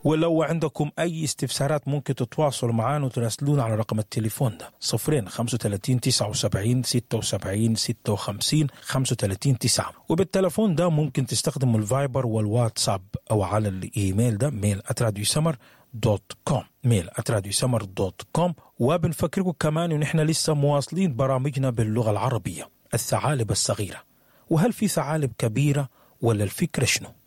ولو عندكم أي استفسارات ممكن تتواصلوا معنا وتراسلونا على رقم التليفون ده صفرين 35 79 76 56 35 9 وبالتليفون ده ممكن تستخدموا الفايبر والواتساب أو على الإيميل ده ميل أتراديو سمر دوت كوم ميل أتراديو سمر دوت كوم وبنفكركم كمان إن إحنا لسه مواصلين برامجنا باللغة العربية الثعالب الصغيرة وهل في ثعالب كبيرة ولا الفكرة شنو؟